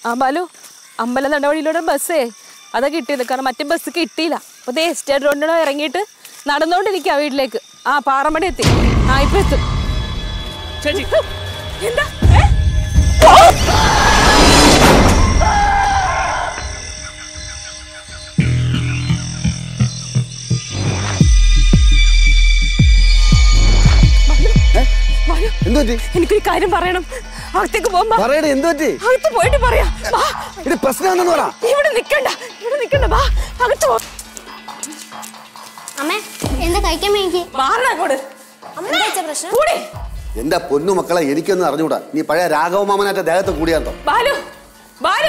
ആ ബാലു അമ്പലം നടവഴിയിലൂടെ ബസ്സേ അതാ കിട്ടിയത് കാരണം മറ്റേ ബസ് കിട്ടിയില്ല അപ്പൊ ദേ സ്റ്റേറ്റ് റോഡിനോട് ഇറങ്ങിയിട്ട് നടന്നുകൊണ്ടിരിക്കുക വീട്ടിലേക്ക് ആ പാറമടി എത്തി ആ ഇപ്പൊ എത്തും ചേച്ചി എന്താ എന്തു പറ്റി എനിക്കൊരു കാര്യം പറയണം അകത്തേക്ക് പോകുമ്പോ പറയണേ എന്തു പറ്റി അകത്ത് പോയിട്ട് പറയാം വാ ഇത് പ്രശ്നമാണെന്ന് പറ ഇവിടെ നിക്കണ്ട ഇവിടെ നിക്കണ്ട വാ അകത്ത് പോ അമ്മേ എന്താ കഴിക്കാൻ വേണ്ടി മാറണ അങ്ങോട്ട് എന്താ പ്രശ്നം കൂടി എന്റെ പൊന്നു മക്കളെ എനിക്കൊന്നും അറിഞ്ഞൂടാ നീ പഴയ രാഘവ മാമനാറ്റ ദേഹത്ത് കൂടിയാന്തോ ബാലു ബാലു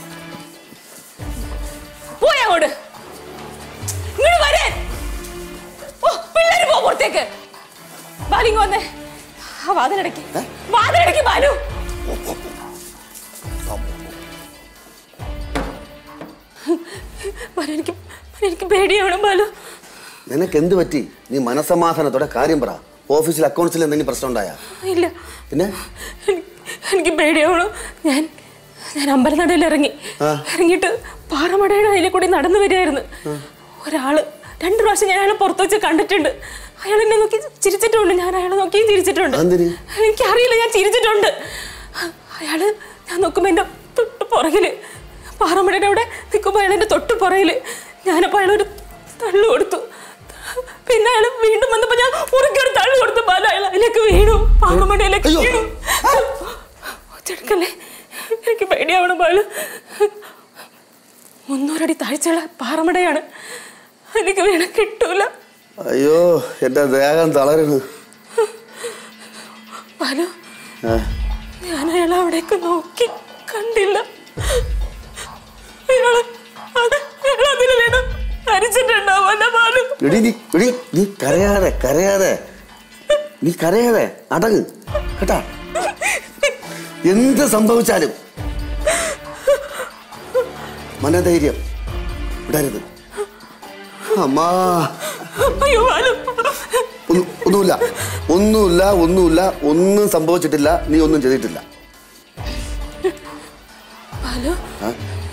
പോയി അങ്ങോട്ട് ഇങ്ങോട്ട് വരേ ഓ പിള്ളേര് പോ പുറത്തേക്ക് ബാലു ഇങ്ങ് വന്നേ ആ വാതിലടക്കി വാതിലടക്കി ബാലു ബാലു എനിക്ക് ബാലു, എനിക്ക് പേടിയാവണം ബാലു നിനക്ക് എന്ത് പറ്റി നീ മനസമാധാനത്തോടെ കാര്യം പറ ഓഫീസിൽ അക്കൗണ്ട്സിൽ എന്തെങ്കിലും പ്രശ്നം ഉണ്ടായാ ഇല്ല പിന്നെ എനിക്ക് എനിക്ക് പേടിയാവണം ഞാൻ ഞാൻ അമ്പലനടയിൽ ഇറങ്ങി ആ. ഇറങ്ങിയിട്ട് പാറമടയുടെ അതിലെ കൂടി നടന്നു വരികയായിരുന്നു ഒരാള് രണ്ടു പ്രാവശ്യം ഞാൻ അയാളെ പുറത്ത് വെച്ച് കണ്ടിട്ടുണ്ട് അയാൾ എന്നെ നോക്കി ചിരിച്ചിട്ടുണ്ട് ഞാൻ അയാളെ നോക്കിയും ചിരിച്ചിട്ടുണ്ട് അതെന്തിന്? എനിക്കറിയില്ല ഞാൻ ചിരിച്ചിട്ടുണ്ട് അയാള് ഞാൻ നോക്കുമ്പോ എന്റെ തൊട്ട് പുറകില് പാറമടയുടെ അവിടെ നിൽക്കുമ്പോ അയാൾ എന്റെ തൊട്ട് പുറകില് ഞാനപ്പോ അയാളൊരു തള്ളു കൊടുത്തു പിന്നെ അയാൾ വീണ്ടും വന്നപ്പോ ഞാൻ ഉറക്കൊരു തള്ളു കൊടുത്തു ബാല അയാൾ അതിലേക്ക് വീണു പാറമടയിലേക്ക് അയ്യോ. വീണു ചെടുക്കല്ലേ എനിക്ക് പേടിയാവണം ബാലു മുന്നൂറടി താഴ്ചയുള്ള പാറമടയാണ് എനിക്ക് വീണ കിട്ടൂല അയ്യോ എന്റെ ദേഹം തളരുന്നു ബാലു ആ, ഞാൻ അയാളെ അവിടേക്ക് നോക്കി കണ്ടില്ല അയാള് അത് അയാൾ അതിൽ വീണ് മരിച്ചിട്ടുണ്ടാവല്ല ബാലു എടി നീ എടി നീ കരയാതെ കരയാതെ നീ കരയാതെ അടങ്ങ് കേട്ടാ എന്ത് സംഭവിച്ചാലും മനധൈര്യം വിടരുത് അമ്മാ അയ്യോ ബാലു ഒന്നും- ഒന്നുമില്ല ഒന്നുമില്ല ഒന്നുമില്ല ഒന്നും സംഭവിച്ചിട്ടില്ല നീ ഒന്നും ചെയ്തിട്ടില്ല ബാലു ആ?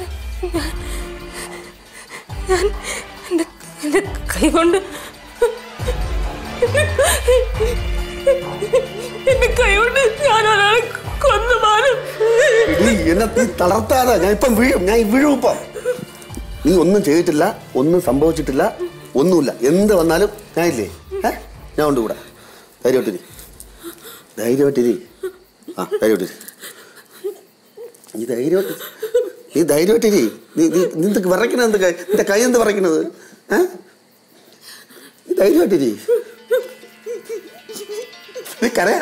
ഞാൻ എന്റെ എന്റെ കൈ കൊണ്ട് എന്റെ കൈ കൊണ്ട് ഞാൻ ഒരാളെ കൊന്നു ബാലു നീ എന്നെ നീ തളർത്താതെ ഞാൻ ഇപ്പം വീഴും ഞാൻ വീഴും ഇപ്പം നീ ഒന്നും ചെയ്തിട്ടില്ല ഒന്നും സംഭവിച്ചിട്ടില്ല ഒന്നുമില്ല എന്ത് വന്നാലും ഞാൻ ഇല്ലേ ഏ ഞാൻ ഉണ്ട് കൂടെ ധൈര്യമായിട്ടിരി ധൈര്യമായിട്ടിരി ആ ധൈര്യമായിട്ടിരി നീ ധൈര്യമായിട്ട് നീ ധൈര്യമായിട്ടിരി നീ നീ നിന്ത് വിറയ്ക്കണത് എന്ത് കൈ- നിന്റെ കൈ എന്ത് വിറയ്ക്കണത് ഏ നീ ധൈര്യമായിട്ടിരി നീ കരയാ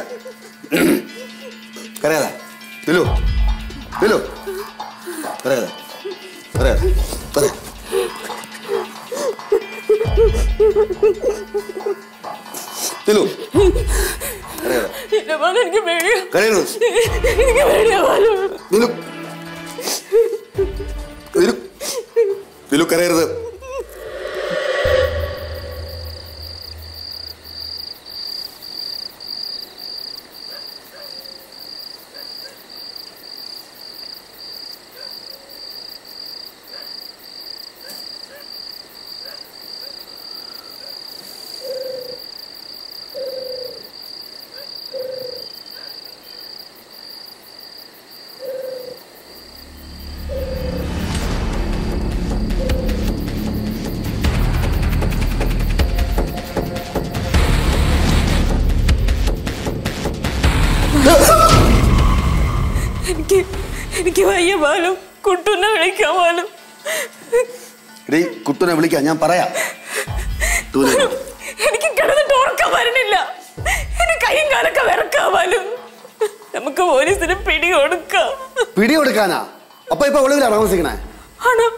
കരയാതാ വിലു വിലു കരയാതാ കരയാതാ കരയാ വിലു കരയാതാ ഇല്ല ബാലു എനിക്ക് പേടിയാ കരയണു എനിക്ക് പേടിയാ ബാലു വിലു വിലു വിലു കരയരുത് എനിക്ക് എനിക്ക് വയ്യ ബാലു കുട്ടുന്നെ വിളിക്കാൻ ബാലു എടീ കുട്ടനെ വിളിക്കാം ഞാൻ പറയാം തൂനെ. എനിക്ക് കിടന്നിട്ട് ഉറക്കം വരണില്ല എന്റെ കൈയും കാലൊക്കെ വിറക്കാ ബാലു നമുക്ക് പോലീസിന് പിടി കൊടുക്കാം പിടി കൊടുക്കാനാ അപ്പൊ ഇപ്പൊ ഒളിവിലാണ് താമസിക്കണേ ആണോ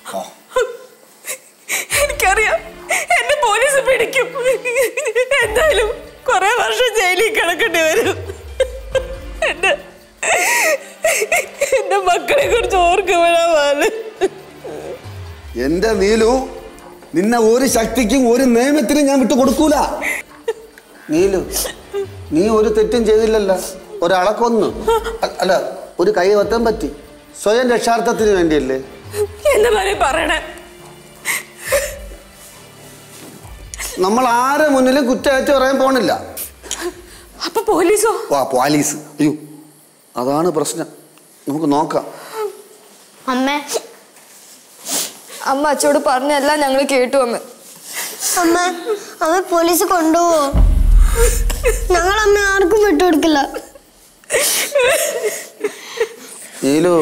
എനിക്കറിയാം എന്നെ പോലീസ് പിടിക്കും എന്തായാലും കുറെ വർഷം ജയിലിൽ കിടക്കേണ്ടി വരും എന്റെ എന്റെ മക്കളെ കുറിച്ച് ഓർക്കുമ്പോഴാ ബാലു എന്റെ നീലു നിന്നെ ഒരു ശക്തിക്കും ഒരു നിയമത്തിനും ഞാൻ വിട്ടു കൊടുക്കൂല നീലു നീ ഒരു തെറ്റും ചെയ്തില്ലല്ലോ ഒരാളെ കൊന്നു അ- അല്ല ഒരു കൈ വത്താൻ പറ്റി സ്വയം രക്ഷാർത്ഥത്തിന് വേണ്ടിയല്ലേ എന്താ പറയും പറയണേ നമ്മൾ ആരെ മുന്നിലും കുറ്റമായിട്ട് പറയാൻ പോണില്ല അപ്പൊ പോലീസോ വാ പോലീസ് അയ്യോ അതാണ് പ്രശ്നം നമുക്ക് നോക്കാം അമ്മേ അമ്മ അച്ഛോട് പറഞ്ഞെല്ലാം ഞങ്ങൾ കേട്ടു അമ്മ അമ്മ അമ്മ പോലീസ് കൊണ്ടുപോവോ ഞങ്ങൾ അമ്മ ആർക്കും വിട്ടുകൊടുക്കില്ല നീലു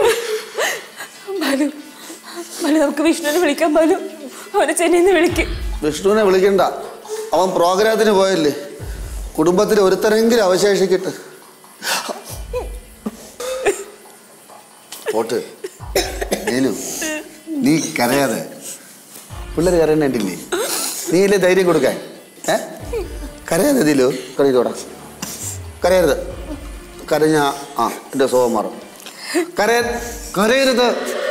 ബാലു ബാലു നമുക്ക് വിഷ്ണുവിനെ വിളിക്കാൻ ബാലു അവനെ ചെന്നൈന്ന് വിളിക്ക് വിഷ്ണുവിനെ വിളിക്കണ്ട അവൻ പ്രോഗ്രാമത്തിന് പോയല്ലേ കുടുംബത്തിൽ ഒരുത്തരെങ്കിലും അവശേഷിക്കട്ടെ പോട്ട് നീലു നീ കരയാതെ പിള്ളേർ കരയണ്ടില്ലേ നീ അല്ലേ ധൈര്യം കൊടുക്കാൻ ഏ കരയാതെ നീലു കരയിലോടാ കരയരുത് കരഞ്ഞ ആ എൻ്റെ സ്വഭാവം മാറും കരയ കരയരുത്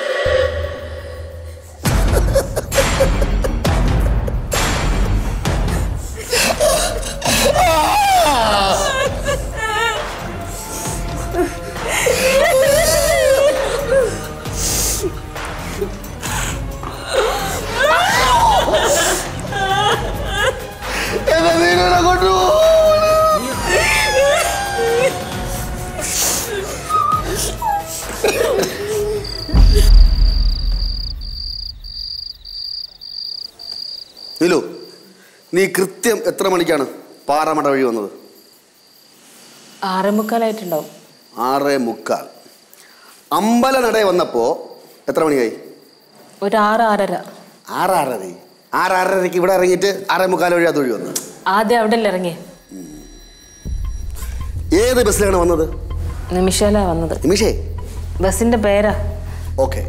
എന്നെ നീലുവിനെ കൊണ്ടുപോകും നീലു നീ കൃത്യം എത്ര മണിക്കാണ് പാറമട വഴി വന്നത് ആറേ മുക്കാലായിട്ടുണ്ടാവും ആറേ മുക്കാൽ അമ്പലനടയിൽ വന്നപ്പോൾ എത്ര മണിയായി ഒരു ആറ് ആറര ആറാറര ആറാറരയ്ക്ക് ഇവിടെ ഇറങ്ങിയിട്ട് ആറേ മുക്കാൽ വഴി അത് വഴി വന്നു ആദ്യം അവിടെ അല്ലേ ഇറങ്ങിയേ ഏത് ബസ്സിലാണ് വന്നത് നിമിഷാല വന്നത് നിമിഷേ ബസിന്റെ പേരാ ഓക്കെ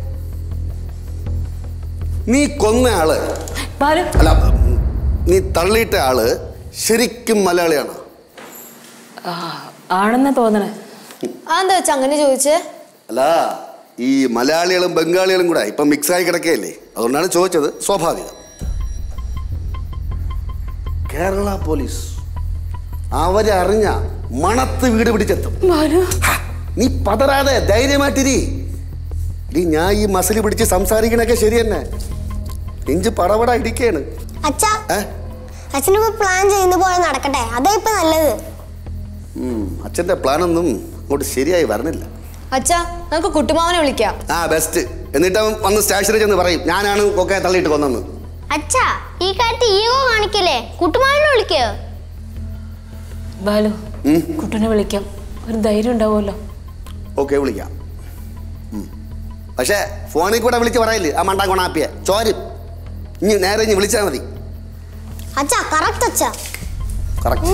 നീ കൊന്ന ആള് ബാലു അല്ല നീ തള്ളിയിട്ട ആള് ശരിക്കും മലയാളിയാണ് ആ, ആണെന്നാ തോന്നണേ അതെന്താ വെച്ചാ അങ്ങനെ ചോദിച്ചേ അല്ല ഈ മലയാളികളും ബംഗാളികളും കൂടെ ഇപ്പം മിക്സായി കിടക്കുകയല്ലേ അതുകൊണ്ടാണ് ചോദിച്ചത് സ്വാഭാവികം കേരള പോലീസ് അവരെ അറിഞ്ഞ മണത്ത് വീട് പിടിച്ചെത്തും ബാലു ഹ, നീ പതറാതെ ധൈര്യമായിട്ടിരി ഇനി ഞാൻ ഈ മസിൽ പിടിച്ച് സംസാരിക്കണൊക്കെ ശരി തന്നെ നെഞ്ച് പടപട ഇടിക്കാണ് അച്ഛ ഏ അച്ഛനിപ്പോ പ്ലാൻ ചെയ്യുന്ന പോലെ നടക്കട്ടെ അതാ ഇപ്പൊ നല്ലത് ഉം, അച്ഛൻ്റെ പ്ലാനൊന്നും അങ്ങോട്ട് ശരിയായി വരണില്ല അച്ഛാ നമുക്ക് കുട്ടുമാവനെ വിളിക്കാം ആ ബെസ്റ്റ് എന്നിട്ട് അവൻ വന്ന് സ്റ്റേഷനിൽ ചെന്ന് പറയും ഞാനാണ് ഒക്കെ തള്ളിയിട്ട് കൊന്നെന്ന് അച്ഛ ഈ കാര്യത്തിൽ ഈഗോ കാണിക്കല്ലേ കുട്ടുമാവിനെ വിളിക്കോ ബാലു ഉം. കുട്ടനെ വിളിക്കാം ഒരു ധൈര്യം ഉണ്ടാവുമല്ലോ ഓക്കെ വിളിക്കാം ഉം. പക്ഷേ ഫോണിൽ കൂടെ വിളിച്ച് പറയില്ലേ ആ മണ്ടാ കൊണാപ്പിയെ ചോരും ഇനി നേരെ ഇനി വിളിച്ചാൽ മതി അച്ഛ കറക്റ്റ് അച്ഛ കറക്റ്റ്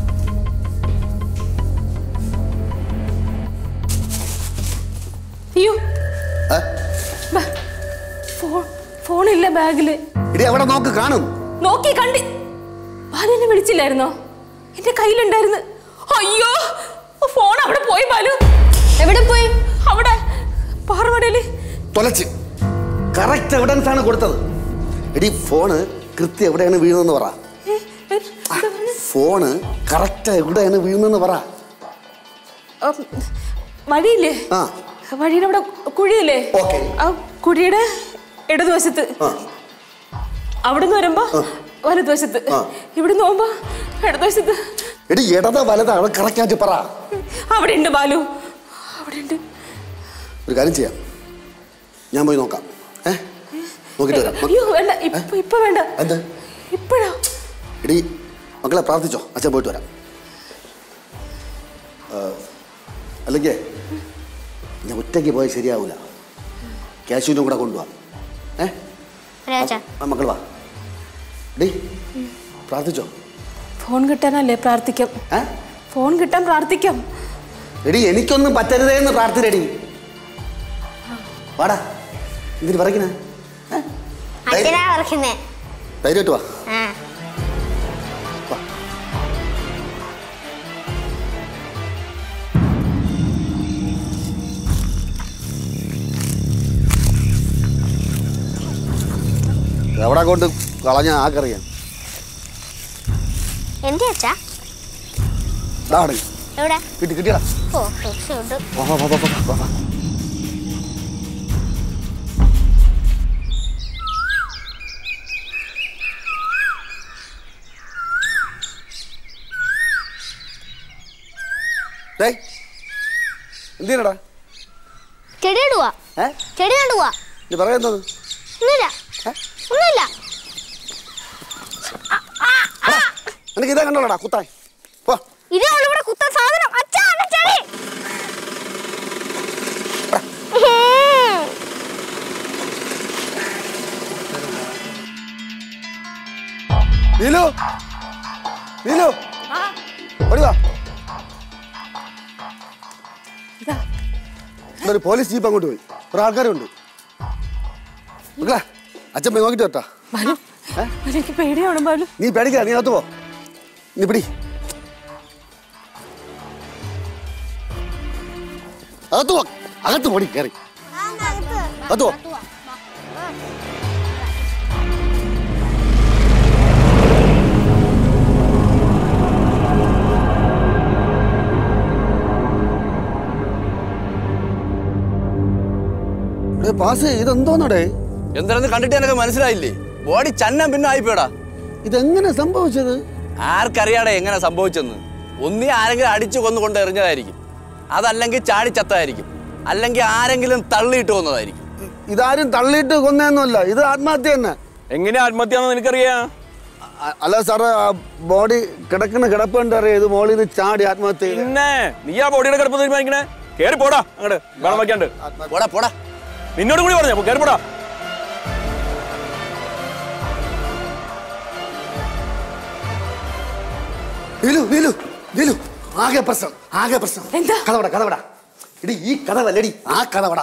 അയ്യോ ബാ- ഫോൺ ഫോണില്ല ബാഗില് ഇടി അവിടെ നോക്ക് കാണും നോക്കി കണ്ടി ബാലു എന്നെ വിളിച്ചില്ലായിരുന്നോ എന്റെ കയ്യിലുണ്ടായിരുന്നു അയ്യോ ഫോൺ അവിടെ പോയി ബാലു എവിടെ പോയി അവിടെ പാറമടയില് തൊലച്ച് കറക്റ്റ് എവിഡൻസ് ആണ് കൊടുത്തത് എടി ഫോണ് കൃത്യം എവിടെയാണ് വീഴുന്നതെന്ന് പറ ഏ, ഏ, എന്താ പറഞ്ഞെ? ഫോണ് കറക്റ്റ് എവിടെയാണ് വീഴുന്നതെന്ന് പറ ഉം, വഴിയില്ലേ ആ വഴിയുടെ അവിടെ കുഴിയില്ലേ ഓക്കേ. ആ കുഴിയുടെ ഇടതുവശത്ത് ആ അവിടുന്ന് വരുമ്പോ വലതുവശത്ത് ആ. ഇവിടുന്ന് പോകുമ്പോ ഇടതുവശത്ത് എടി ഇടത വലത അവിടെ കറക്റ്റായിട്ട് പറ അവിടെ ഉണ്ട് ബാലു അവിടെ ഉണ്ട് ഒരു കാര്യം ചെയ്യാം ഞാൻ പോയി നോക്കാം ഏ നോക്കിട്ട് വരാം അയ്യോ വേണ്ട ഇപ്പൊ ഇപ്പൊ വേണ്ട എന്ത് ഇപ്പഴോ എടി മക്കളെ പ്രാർത്ഥിച്ചോ അച്ഛൻ പോയിട്ട് വരാം ആ, അല്ലെങ്കിൽ ഞാൻ ഒറ്റയ്ക്ക് പോയാൽ ശരിയാവൂല ക്യാഷുവിനും കൂടെ കൊണ്ടുപോവാം ഏ അച്ഛാ ആ, മക്കൾ വാ ഡി പ്രാർത്ഥിച്ചോ ഫോൺ കിട്ടാനല്ലേ പ്രാർത്ഥിക്കാം ഏ ഫോൺ കിട്ടാൻ പ്രാർത്ഥിക്കാം എടി എനിക്കൊന്നും പറ്റരുതേ എന്ന് പ്രാർത്ഥനടി വാടാ എന്തിന് പറയണേ അച്ഛനാ പറക്കുന്നേ ധൈര്യമായിട്ട് വാ ആ വാ എവിടെ കൊണ്ട് കളഞ്ഞ ആക്കറിയാം എന്റെ അച്ഛാ ഇതാണ് എവിടെ കിട്ടി കിട്ടിയടാ ഓ രക്ഷപ്പെട്ടു വാ വാ വാ വാ വാ വാ ഡേ എന്തിനാടാ ചെടി നടുവാ ഏ ചെടി നടുവാ നീ പറയുന്നത് ഒന്നുമില്ല ഒന്നുമില്ല നിനക്ക് ഇതാ കണ്ടോളടാ കുത്താൻ പോ ഇതാണ് ഇവിടെ കുത്താൻ സാധനം അച്ഛാ അതാ ചെടി നീലു നീലു ഓടിവാ ഒരു പോലീസ് ജീപ്പ് അങ്ങോട്ട് പോയി കുറെ ആൾക്കാരുണ്ട് മക്കളെ അച്ഛൻ പോയി നോക്കിട്ട് കേട്ടാ ബാലു ബാലു, എനിക്ക് പേടിയാണ് ബാലു നീ പേടിക്കാ നീ അകത്ത് പോ നീ പിടി അകത്ത് പോ അകത്ത് പോടി കയറി അകത്ത് പോ പാസ് ഇതെന്തോന്നടേ എന്താണെന്ന് കണ്ടിട്ട് എനിക്ക് മനസ്സിലായില്ലേ ബോഡി ചന്നം പിന്നെ ആയിപ്പോടാ ഇതെങ്ങനെ സംഭവിച്ചത് ആർക്കറിയാടെ എങ്ങനെ സംഭവിച്ചെന്ന് ഒന്നീ ആരെങ്കിലും അടിച്ചു കൊന്നു കൊണ്ട് എറിഞ്ഞതായിരിക്കും അതല്ലെങ്കിൽ ചാടിച്ചത്തായിരിക്കും അല്ലെങ്കിൽ ആരെങ്കിലും തള്ളിയിട്ട് കൊന്നതായിരിക്കും ഇതാരും തള്ളിയിട്ട് കൊന്നൊന്നുമല്ല ഇത് ആത്മഹത്യ തന്നെ എങ്ങനെ ആത്മഹത്യാന്ന് നിനക്കറിയാം അ- അല്ല സാറേ ആ ബോഡി കിടക്കുന്ന കിടപ്പ് കണ്ടറിയാം ഇത് മോളിൽ നിന്ന് ചാടി ആത്മഹത്യ ചെയ്ത. പിന്നെ നീ ആ ബോഡിയുടെ കിടപ്പ് തീരുമാനിക്കണേ കേറി പോടാ അങ്ങോട്ട് വെള്ളം വയ്ക്കാണ്ട് പോടാ പോടാ നിന്നോട് കൂടി പറഞ്ഞു കേറി പോടാ നീലു നീലു നീലു ആകെ പ്രശ്നം ആകെ പ്രശ്നം എന്താ? കഥവട കഥവട ഇടി ഈ കഥവല്ലടി ആ കഥവട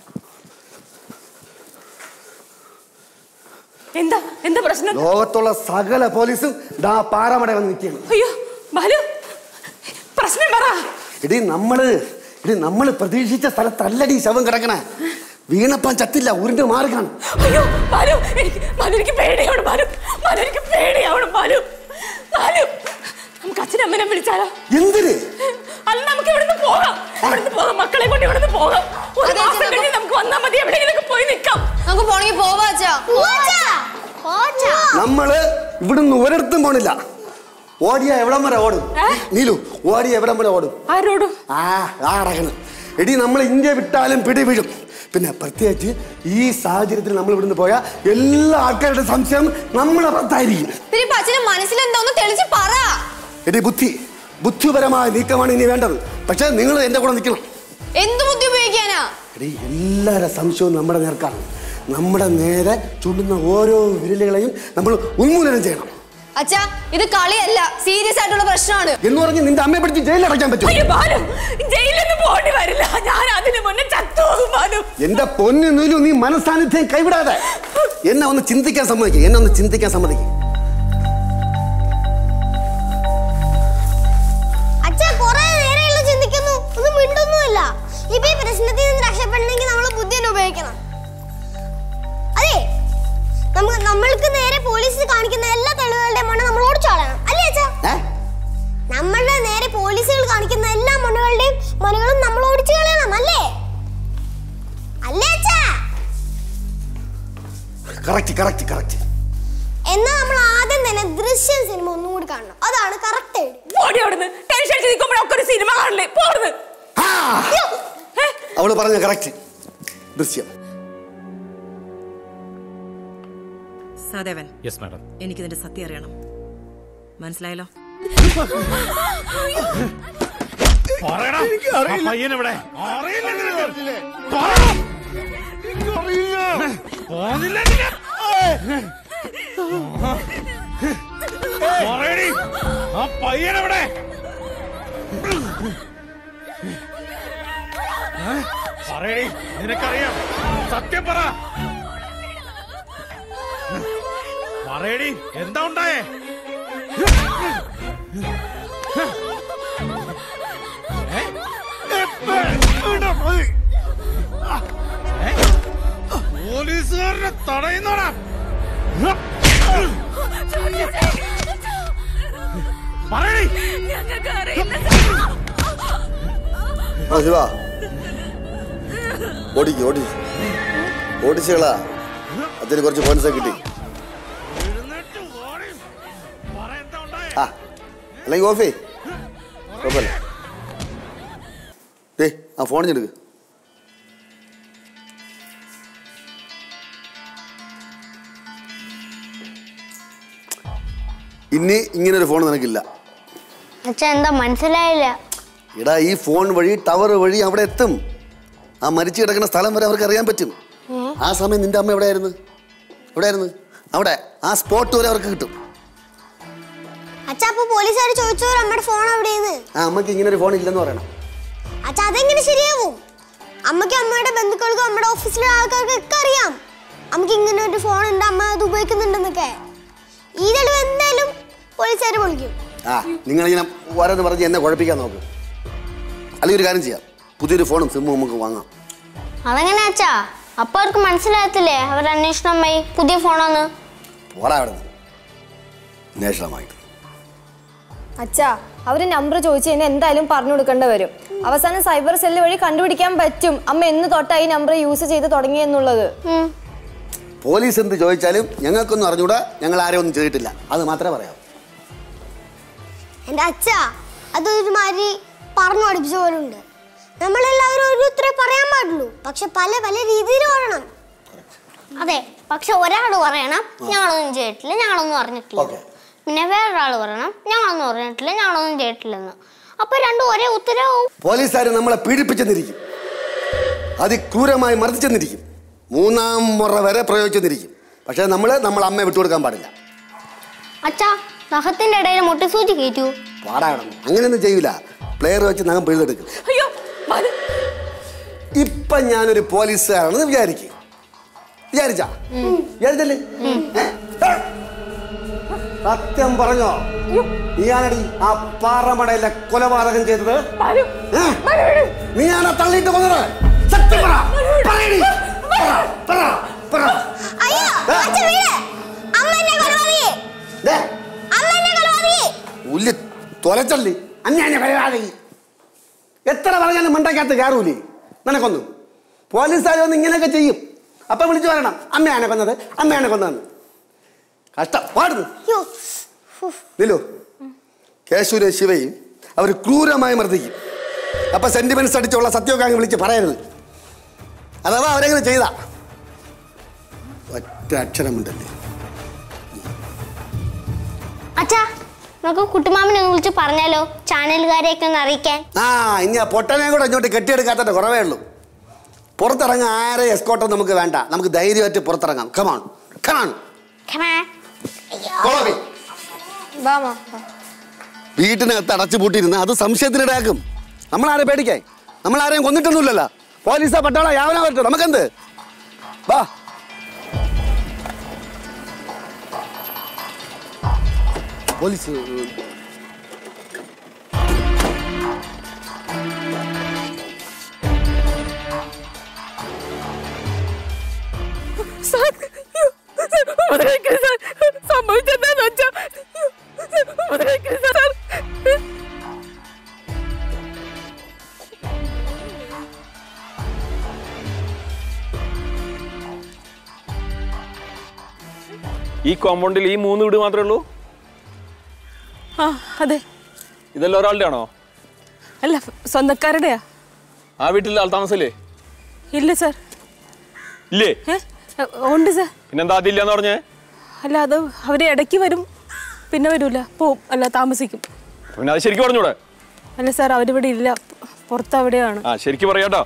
എന്താ എന്താ പ്രശ്നം ലോകത്തുള്ള സകല പോലീസും ദാ പാറമട വന്ന് നിൽക്കുകയാണ് അയ്യോ ബാലു പ്രശ്നം പറ ഇടി നമ്മള് ഇടി നമ്മള് പ്രതീക്ഷിച്ച സ്ഥലത്തല്ലടി ശവം കിടക്കണേ വീണപ്പം ചത്തില്ല ഉരുണ്ട് മാറി കാണും അയ്യോ ബാലു എനിക്ക് ബാലു എനിക്ക് പേടിയാണ് ബാലു ബാലു എനിക്ക് പേടിയാണ് ബാലു ബാലു നമുക്ക് അച്ഛനും അമ്മനെ വിളിച്ചാലോ എന്തിന് അല്ല നമുക്ക് ഇവിടുന്ന് പോകാം ഇവിടുന്ന് പോകാം മക്കളെ കൊണ്ട് ഇവിടുന്ന് പോകാം ഒരു അതെ, മാസം അച്ഛാ, കഴിഞ്ഞ് നമുക്ക് വന്നാൽ മതി എവിടെയെങ്കിലും പോയി നിൽക്കാം നമുക്ക് പോണെങ്കിൽ പോവാ അച്ഛാ നമ്മള് ഇവിടുന്ന് ഒരിടത്തും പോണില്ല ഓടിയ എവിടം വരെ ഓടും ഏ? നീലു ഓടിയ എവിടം വരെ ഓടും ആരോടും ആ ആടകണ് എടി നമ്മൾ ഇന്ത്യ വിട്ടാലും പിടി വീഴും പിന്നെ പ്രത്യേകിച്ച് ഈ സാഹചര്യത്തിൽ നമ്മൾ ഇവിടുന്ന് പോയാൽ എല്ലാ ആൾക്കാരുടെ സംശയം നമ്മളെ പുറത്തായിരിക്കും പിന്നെ ഇപ്പൊ അച്ഛന് മനസ്സിലെന്തോന്ന് തെളിച്ച് പറ എടി ബുദ്ധി ബുദ്ധിപരമായ നീക്കമാണ് ഇനി വേണ്ടത് പക്ഷെ നിങ്ങൾ എന്റെ കൂടെ നിൽക്കണം എന്ത് ബുദ്ധി ഉപയോഗിക്കാനാ എടി എല്ലാവരുടെ സംശയവും നമ്മുടെ നേർക്കാണ് നമ്മുടെ നേരെ ചുണ്ടുന്ന ഓരോ വിരലുകളെയും നമ്മൾ ഉന്മൂലനം ചെയ്യണം അച്ഛാ ഇത് കളിയല്ല സീരിയസ് ആയിട്ടുള്ള പ്രശ്നമാണ് എന്ന് പറഞ്ഞ് നിന്റെ അമ്മയെ പിടിച്ച് ജയിലിൽ അടയ്ക്കാൻ പറ്റും അയ്യോ ബാലു ജയിലിൽ പോകേണ്ടി വരില്ല ഞാൻ അതിന് മുന്നേ ചത്തുപോകും ബാലു എന്റെ പൊന്നു നീലു നീ മനസാന്നിധ്യം കൈവിടാതെ എന്നെ ഒന്ന് ചിന്തിക്കാൻ സമ്മതിക്കും എന്നെ ഒന്ന് ചിന്തിക്കാൻ സമ്മതിക്കും അച്ഛാ കൊറേ നേരെയുള്ള ചിന്തിക്കുന്നു ഒന്നും മിണ്ടൊന്നുമില്ല ഇപ്പൊ ഈ പ്രശ്നത്തിൽ നിന്ന് രക്ഷപ്പെടണമെങ്കിൽ നമ്മൾ ബുദ്ധി തന്നെ ഉപയോഗിക്കണം അതെ നമുക്ക് നമ്മൾക്ക് നേരെ പോലീസ് കാണിക്കുന്ന എല്ലാ തെളിവുകളുടെയും മണ്ണ് നമ്മൾ ഓടിച്ചു കളയണം അല്ലേ അച്ഛാ ഏ നമ്മളുടെ നേരെ പോലീസുകൾ കാണിക്കുന്ന എല്ലാ മണ്ണുകളുടെയും മനുകളും നമ്മൾ ഓടിച്ചു കളയണം അല്ലേ അല്ലേ അച്ഛാ കറക്റ്റ് കറക്റ്റ് കറക്റ്റ് എന്നാ നമ്മൾ ആദ്യം തന്നെ ദൃശ്യം സിനിമ ഒന്നുകൂടി കാണണം അതാണ് കറക്റ്റ് ഐഡിയ ഓടി അവിടുന്ന് ടെൻഷൻ അടിച്ച് നിൽക്കുമ്പോഴൊക്കെ ഒരു സിനിമ കാണില്ലേ പോടുന്ന് അവള് പറഞ്ഞ കറക്റ്റ് ദൃശ്യം സഹദേവൻ യെസ് മാഡം എനിക്കിതിന്റെ സത്യം അറിയണം മനസ്സിലായല്ലോ പറയടാ ആ പയ്യൻ എവിടെ പറയടി ആ പയ്യൻ എവിടെ പറയടി നിനക്കറിയാം സത്യം പറ പറയടി എന്താ ഉണ്ടായേ പോലീസുകാരനെ തടയുന്നോടാ പറയടി ഞങ്ങൾക്ക് അറിയില്ല ആ ശിവ ഓടിക്ക് ഓടി ഓടിച്ചുകളാ അതിന് കുറച്ച് പോയിന്റ്സ് കിട്ടി എഴുന്നേറ്റ് ഓടി പറ എന്താ ഉണ്ടായേ ആ അല്ലെങ്കിൽ ഓഫേ കുഴപ്പമില്ല ഡേ ആ ഫോൺ എടുക്ക് ഇനി ഇങ്ങനെ ഒരു ഫോൺ നിനക്കില്ല അച്ഛാ എന്താ മനസ്സിലായില്ല എടാ ഈ ഫോൺ വഴി ടവർ വഴി അവിടെ എത്തും ആ മരിച്ചു കിടക്കുന്ന സ്ഥലം വരെ അവർക്ക് അറിയാൻ പറ്റും ആ സമയം നിന്റെ അമ്മ എവിടെയായിരുന്നു എവിടെയായിരുന്നു അവിടെ ആ സ്പോട്ട് വരെ അവർക്ക് കിട്ടും അച്ഛാ അപ്പൊ പോലീസുകാർ ചോദിച്ചോ അമ്മയുടെ ഫോൺ എവിടെയെന്ന് ആ അമ്മയ്ക്ക് ഇങ്ങനെ ഒരു ഫോൺ ഇല്ലെന്ന് പറയണം അച്ഛാ അതെങ്ങനെ ശരിയാവും അമ്മയ്ക്കും അമ്മയുടെ ബന്ധുക്കൾക്കും അമ്മയുടെ ഓഫീസിലെ ആൾക്കാർക്കും ഒക്കെ അറിയാം അമ്മയ്ക്ക് ഇങ്ങനെ ഒരു ഫോൺ ഉണ്ട് അമ്മ അത് ഉപയോഗിക്കുന്നുണ്ടെന്നൊക്കെ ഈ തെളിവ് എന്തായാലും പോലീസുകാർ വിളിക്കും ആ നിങ്ങളിങ്ങനെ ഓരോന്ന് പറഞ്ഞ് എന്നെ കുഴപ്പിക്കാൻ നോക്ക് അല്ലെങ്കിൽ ഒരു കാര്യം ചെയ്യാം പുതിയൊരു ഫോണും സിമ്മും നമുക്ക് വാങ്ങാം അതെങ്ങനെ അച്ഛാ അപ്പൊ അവർക്ക് മനസ്സിലാകത്തില്ലേ അവർ അന്വേഷണമായി പുതിയ ഫോണാന്ന് പോടാ അവിടെ നിന്ന് അന്വേഷണമായിട്ട് അച്ഛാ അവര് നമ്പർ ചോദിച്ചു കഴിഞ്ഞാൽ എന്തായാലും പറഞ്ഞു കൊടുക്കേണ്ടി വരും അവസാനം സൈബർ സെല്ല് വഴി കണ്ടുപിടിക്കാൻ പറ്റും അമ്മ എന്ന് തൊട്ടാ ഈ നമ്പർ യൂസ് ചെയ്ത് തുടങ്ങിയെന്നുള്ളത് പോലീസ് എന്ത് ചോദിച്ചാലും ഞങ്ങൾക്കൊന്നും അറിഞ്ഞൂടാ ഞങ്ങൾ ആരെയും ഒന്നും ചെയ്തിട്ടില്ല അത് മാത്രമേ പറയാവൂ എന്റെ അച്ഛ അതൊരുമാതിരി പറഞ്ഞു പഠിപ്പിച്ച പോലെ ഉണ്ട് നമ്മളെല്ലാവരും ഒരു ഉത്തരം പറയാൻ പാടുള്ളൂ പക്ഷെ പല പല രീതിയിൽ പറയണം അതെ പക്ഷെ ഒരാൾ പറയണം ഞങ്ങളൊന്നും ചെയ്തിട്ടില്ല ഞങ്ങളൊന്നും അറിഞ്ഞിട്ടില്ല Okay. പിന്നെ വേറൊരാൾ പറയണം ഞങ്ങളൊന്നും അറിഞ്ഞിട്ടില്ല ഞങ്ങളൊന്നും ചെയ്തിട്ടില്ലെന്ന് അപ്പൊ രണ്ടും ഒരേ ഉത്തരവും പോലീസുകാർ നമ്മളെ പീഡിപ്പിച്ചെന്നിരിക്കും അതിക്രൂരമായി മർദ്ദിച്ചെന്നിരിക്കും മൂന്നാം മുറ വരെ പ്രയോഗിച്ചെന്നിരിക്കും പക്ഷേ നമ്മൾ നമ്മൾ അമ്മയെ വിട്ടുകൊടുക്കാൻ പാടില്ല അച്ഛാ നഖത്തിന്റെ ഇടയിൽ മുട്ടിസൂചി കയറ്റൂ പാടാ കിടന്നു അങ്ങനെയൊന്നും ചെയ്യൂല പ്ലെയർ വെച്ച് നഖം പിഴുതെടുക്കും അയ്യോ ബാലു ഇപ്പൊ ഞാനൊരു പോലീസുകാരാണെന്ന് വിചാരിക്കും വിചാരിച്ചാ വിചാരിച്ചല്ലേ ഏ? ഏ? സത്യം പറഞ്ഞോ നീയാണടി ആ പാറമടയിലെ കൊലപാതകം ചെയ്തത് ബാലു ഏ? നീയാണോ തള്ളിയിട്ട് കൊന്നത് സത്യം പറ പറയടി. പറ, പറ, പറ. അയ്യോ ഏ? അച്ഛൻ വീട് അമ്മ എന്നെ കൊലപാതകി ദേ, അമ്മ എന്നെ കൊലപാതകി ഉല്ലി തൊലച്ചള്ളി അന്യാന്യ പരിപാടി എത്ര പറഞ്ഞാലും മണ്ടയ്ക്കകത്ത് കയറൂലേ നിനക്കൊന്നും പോലീസുകാർ വന്ന് ഇങ്ങനെയൊക്കെ ചെയ്യും അപ്പം വിളിച്ചു പറയണം അമ്മയാണ് കൊന്നത് അമ്മയാണ് കൊന്നതെന്ന് കഷ്ടം പാടുന്നു അയ്യോ നിലു കേശുവിനെ ശിവയും അവർ ക്രൂരമായി മർദ്ദിക്കും അപ്പൊ സെന്റിമെന്റ്സ് അടിച്ചുള്ള സത്യമൊക്കെ അങ്ങ് വിളിച്ച് പറയരുത് അഥവാ അവരെങ്ങനെ ചെയ്താ ഒറ്റ അക്ഷരമുണ്ടല്ലേ അച്ഛാ നമുക്ക് കുട്ടുമാമനെ ഒന്ന് വിളിച്ച് പറഞ്ഞാലോ ചാനലുകാരെയൊക്കെ ഒന്ന് അറിയിക്കാൻ ആ ഇനി ആ പൊട്ടനെ കൂടെ ഇങ്ങോട്ട് കെട്ടിയെടുക്കാത്തതിന്റെ കുറവേ ഉള്ളൂ പുറത്തിറങ്ങാൻ ആരെ എസ്കോട്ടോ നമുക്ക് വേണ്ട നമുക്ക് ധൈര്യമായിട്ട് പുറത്തിറങ്ങാം കമാൺ കമാൺ വീട്ടിനകത്ത് അടച്ചു പൂട്ടിയിരുന്ന അത് സംശയത്തിനിടയാക്കും നമ്മൾ ആരെ പേടിക്കാൻ നമ്മൾ ആരെയും കൊന്നിട്ടൊന്നുമില്ലല്ലോ പോലീസാ പട്ടാള യാവനാ പറ്റും നമുക്കെന്ത് വാ പോലീസ് സാർ അയ്യോ, സാർ, ഉപദ്രവിക്കരുത് സാർ. സംഭവിച്ചെന്താന്ന് വെച്ചാ അയ്യോ, സാർ, ഉപദ്രവിക്കരുത് സാർ ഈ കോമ്പൗണ്ടിൽ ഈ മൂന്ന് വീട് മാത്രമേ ഉള്ളൂ ആ അതെ ഇതെല്ലാം ഒരാളുടെ ആണോ അല്ല സ്വന്തക്കാരുടെയാ ആ വീട്ടിൽ ആൾ താമസല്ലേ ഇല്ല സാർ ഇല്ലേ ഏ ഉണ്ട് സാർ പിന്നെന്താ അതില്ലാന്ന് പറഞ്ഞേ അല്ല അത് അവര് ഇടയ്ക്ക് വരും പിന്നെ വരൂല പോവും അല്ല താമസിക്കും പിന്നെ അത് ശരിക്കും പറഞ്ഞൂടെ അല്ല സാർ അവരിവിടെ ഇല്ല പുറത്ത് അവിടെയാണ് ആ ശരിക്കും പറയാട്ടോ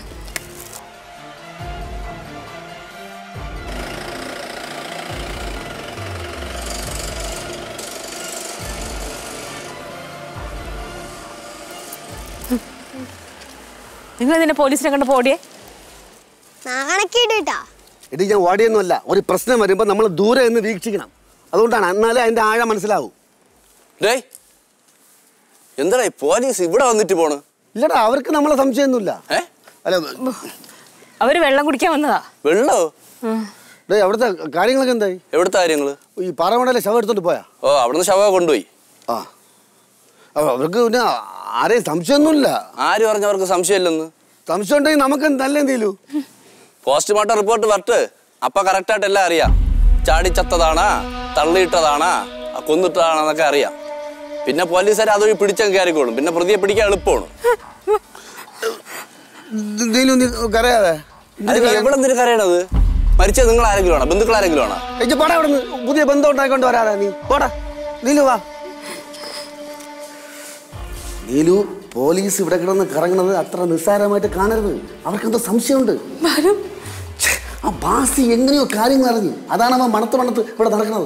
നിങ്ങൾ ഇതിനെ പോലീസിനെ കണ്ട് പോടിയേ നാണക്കേട്ടാ എടി ഞാൻ ഓടിയൊന്നുമല്ല ഒരു പ്രശ്നം വരുമ്പോൾ നമ്മൾ ദൂരെ നിന്ന് വീക്ഷിക്കണം അതുകൊണ്ടാണ് എന്നാലേ അതിന്റെ ആഴം മനസ്സിലാവൂ ഡേയ് എന്താടാ ഈ പോലീസ് ഇവിടെ വന്നിട്ട് പോണ് ഇല്ലടാ അവർക്ക് നമ്മളെ സംശയമൊന്നുമില്ല ഏ അല്ല അവര് വെള്ളം കുടിക്കാൻ വന്നതാ വെള്ളോ ഡേ അവിടുത്തെ കാര്യങ്ങളൊക്കെ എന്തായി എവിടുത്തെ കാര്യങ്ങള് ഈ പാറമടയിലെ ശവം എടുത്തോണ്ട് പോയാ ഓ അവിടുന്ന് ശവ കൊണ്ടുപോയി ആ അപ്പൊ അവർക്ക് പിന്നെ ആരെയും സംശയമൊന്നുമില്ല ആര് പറഞ്ഞവർക്ക് സംശയമില്ലെന്ന് സംശയം ഉണ്ടെങ്കിൽ നമുക്ക് നല്ല എന്തെയ്യൂ പോസ്റ്റ്മോർട്ടം റിപ്പോർട്ട് വരട്ട് അപ്പൊ കറക്റ്റായിട്ട് എല്ലാം അറിയാം ചാടിച്ചത്തതാണാ തള്ളിയിട്ടതാണാ കൊന്നിട്ടതാണെന്നൊക്കെ അറിയാം പിന്നെ പോലീസുകാർ അതുവഴി പിടിച്ചങ്ങ് കയറിക്കോളും പിന്നെ പ്രതിയെ പിടിക്കാൻ എളുപ്പമാണ് നീലു നീ കരയാതെ അതിന് എവിടെ കരയണത് മരിച്ചത് നിങ്ങൾ ആരെങ്കിലും ആണോ ബന്ധുക്കൾ ആരെങ്കിലും ആണോ എനിക്ക് പോടാ അവിടെ പുതിയ ബന്ധം ഉണ്ടായിക്കൊണ്ട് വരാതെ നീ പോടാ നീലു വാ നീലു പോലീസ് ഇവിടെ കിടന്ന് കറങ്ങണത് അത്ര നിസ്സാരമായിട്ട് കാണരുത് അവർക്കെന്തോ സംശയമുണ്ട് ബാലു ഛെ, ആ ബാസി എങ്ങനെയോ കാര്യങ്ങൾ അറിഞ്ഞു അതാണ് അവൻ മണത്ത് മണത്ത് ഇവിടെ നടക്കുന്നത്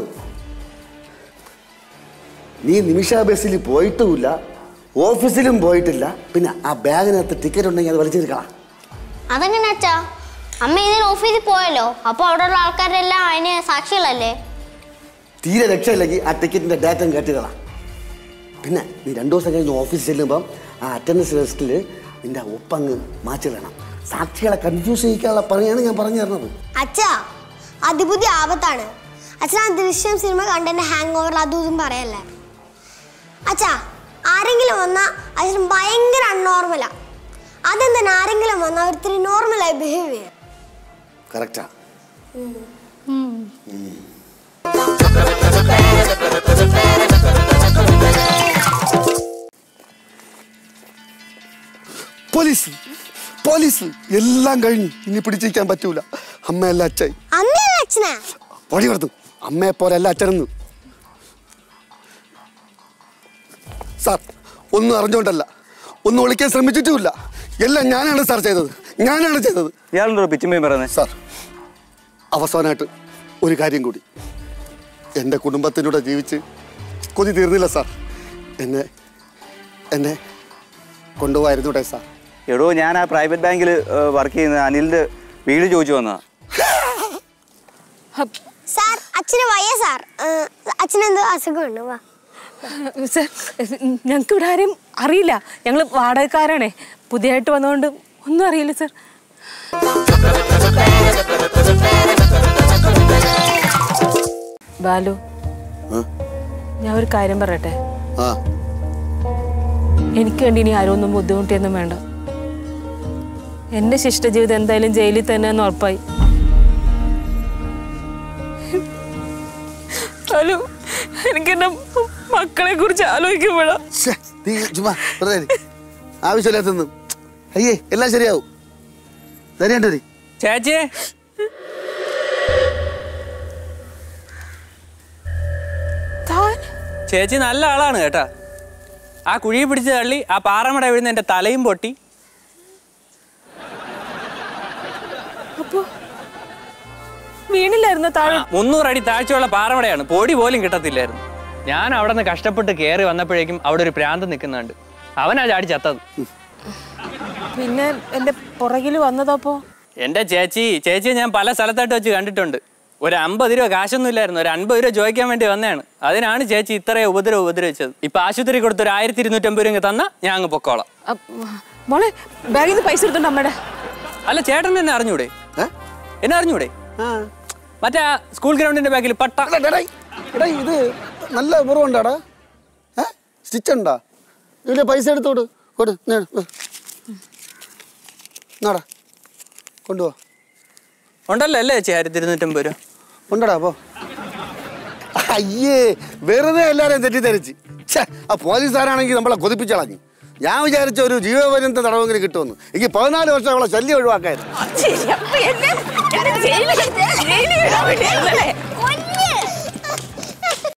നീ നിമിഷ ബസ്സിൽ പോയിട്ടുമില്ല ഓഫീസിലും പോയിട്ടില്ല പിന്നെ ആ ബാഗിനകത്ത് ടിക്കറ്റ് ഉണ്ടെങ്കിൽ അത് വലിച്ചെടുക്കണം അതെങ്ങനെ അച്ഛാ അമ്മ ഇതിന് ഓഫീസിൽ പോയല്ലോ അപ്പൊ അവിടെയുള്ള ആൾക്കാരെല്ലാം അതിന് സാക്ഷികളല്ലേ തീരെ രക്ഷയില്ലെങ്കിൽ ആ ടിക്കറ്റിന്റെ ഡാറ്റയും കെട്ടുകളാ പിന്നെ നീ രണ്ടു ദിവസം കഴിഞ്ഞ് ഓഫീസിൽ ചെല്ലുമ്പം ആ അറ്റൻഡൻസ് ലിസ്റ്റിൽ നിന്റെ ഒപ്പങ്ങ് മാറ്റി വേണം സാക്ഷികളെ കൺഫ്യൂസ് ചെയ്യിക്കാനുള്ള പണിയാണ് ഞാൻ പറഞ്ഞു തരുന്നത് അച്ഛാ അതിബുദ്ധി ആപത്താണ് അച്ഛൻ ആ ദൃശ്യം സിനിമ കണ്ടെന്നെ ഹാങ് ഓവർ അതും ഇതും പറയല്ലേ അച്ഛാ ആരെങ്കിലും വന്നാൽ അച്ഛൻ ഭയങ്കര അൺനോർമലാ അതെന്താണ് ആരെങ്കിലും വന്നാൽ ഒത്തിരി നോർമലായി ബിഹേവ് ചെയ്യും കറക്റ്റാ പോലീസ് പോലീസ് എല്ലാം കഴിഞ്ഞു ഇനി പിടിച്ചിരിക്കാൻ പറ്റൂല അമ്മയല്ല അച്ഛായി അമ്മയല്ല അച്ഛനാ പൊടി കൊടുത്തു അമ്മയെ പോലെ അല്ല അച്ഛനെന്ന് സാർ ഒന്നും അറിഞ്ഞുകൊണ്ടല്ല ഒന്നും ഒളിക്കാൻ ശ്രമിച്ചിട്ടുമില്ല എല്ലാം ഞാനാണ് സാർ ചെയ്തത് ഞാനാണ് ചെയ്തത് ഇയാളെന്തോ പിച്ചുമ്മയും പറയുന്നത് സാർ അവസാനമായിട്ട് ഒരു കാര്യം കൂടി എൻ്റെ കുടുംബത്തിലൂടെ ജീവിച്ച് കൊതി തീർന്നില്ല സാർ എന്നെ എന്നെ കൊണ്ടുപോയിരുന്നൂടെ സാർ എടോ ഞാൻ ആ പ്രൈവറ്റ് ബാങ്കിൽ വർക്ക് ചെയ്യുന്ന അനിലിന്റെ വീട് ചോദിച്ചു വന്നതാ സാർ അച്ഛന് വയ്യ സാർ അച്ഛനെന്തോ അസുഖമുണ്ട് വാ സർ ഞങ്ങൾക്ക് ഇവിടെ ആരെയും അറിയില്ല ഞങ്ങൾ വാടകക്കാരാണേ പുതിയതായിട്ട് വന്നതുകൊണ്ട് ഒന്നും അറിയില്ല സർ ബാലു ആ? ഞാൻ ഒരു കാര്യം പറയട്ടെ ആ എനിക്ക് വേണ്ടി ഇനി ആരും ഒന്നും ബുദ്ധിമുട്ടിയൊന്നും വേണ്ട എന്റെ ശിഷ്ടജീവിതം എന്തായാലും ജയിലിൽ തന്നെ എന്ന് ഉറപ്പായി ബാലു എനിക്ക് എന്റെ മക്കളെ കുറിച്ച് ആലോചിക്കുമ്പോഴാ ശ്ശേ, നീ ചുമ്മാ വെറുതെ ഇരി. ആവശ്യമില്ലാത്തൊന്നും അയ്യേ എല്ലാം ശരിയാവും ധൈര്യണ്ടേ ചേച്ചിയെ താൻ ചേച്ചി നല്ല ആളാണ് കേട്ടാ ആ കുഴി പിടിച്ച് തള്ളി ആ പാറമട വീഴുന്ന എൻ്റെ തലയും പൊട്ടി അപ്പോ വീണില്ലായിരുന്നോ താഴെ മുന്നൂറ് അടി താഴ്ചയുള്ള പാറമടയാണ് പൊടി പോലും കിട്ടത്തില്ലായിരുന്നു ഞാൻ അവിടെ നിന്ന് കഷ്ടപ്പെട്ട് കയറി വന്നപ്പോഴേക്കും അവിടെ ഒരു പ്രാന്ത് നിൽക്കുന്നുണ്ട് അവനാ ചാടി ചത്തത് പിന്നെ എന്റെ പുറകിൽ വന്നതപ്പോ എൻ്റെ ചേച്ചി ചേച്ചിയെ ഞാൻ പല സ്ഥലത്തായിട്ട് വെച്ച് കണ്ടിട്ടുണ്ട് ഒരു അമ്പത് രൂപ കാശൊന്നും ഇല്ലായിരുന്നു ഒരു അൻപത് രൂപ ചോദിക്കാൻ വേണ്ടി വന്നതാണ് അതിനാണ് ചേച്ചി ഇത്രയും ഉപദ്രവം ഉപദ്രവിച്ചത് ഇപ്പൊ ആശുപത്രി കൊടുത്ത് ഒരു ആയിരത്തി ഇരുന്നൂറ്റമ്പത് രൂപ തന്നാ ഞാൻ അങ്ങ് പൊക്കോളാം അപ്പ- മോളെ ബാഗിൽ നിന്ന് പൈസ എടുത്തോണ്ട് അമ്മയുടെ അല്ല ചേട്ടൻ എന്നെ അറിഞ്ഞൂടെ എന്നെ അറിഞ്ഞൂടെ മറ്റേ ആ സ്കൂൾ ഗ്രൗണ്ടിന്റെ ബാക്കിൽ പട്ട എടാ ഇത് നല്ല കുറവുണ്ടാടാ ഏ സ്റ്റിച്ച് ഉണ്ടാ ഇതിന്റെ പൈസ എടുത്തോട് കൊടു നാടാ കൊണ്ടുപോ ഉണ്ടല്ലോ അല്ലേ ചേച്ചി ആയിരത്തി ഇരുന്നൂറ്റമ്പത് രൂപ ഉണ്ടടാ പോ അയ്യേ വെറുതെ എല്ലാരെയും തെറ്റിദ്ധരിച്ച് ഛേ, ആ പോലീസുകാരാണെങ്കിൽ നമ്മളെ കൊതിപ്പിച്ചളഞ്ഞു ഞാൻ വിചാരിച്ച ഒരു ജീവപര്യന്ത തടവെങ്കിലും കിട്ടുമെന്ന് എനിക്ക് പതിനാല് വർഷം അവളെ ശല്യം ഒഴിവാക്കായിരുന്നു ശരി, അപ്പൊ എന്നെ- എന്നെ ജയിലിൽ- ജയിലിൽ വിടാൻ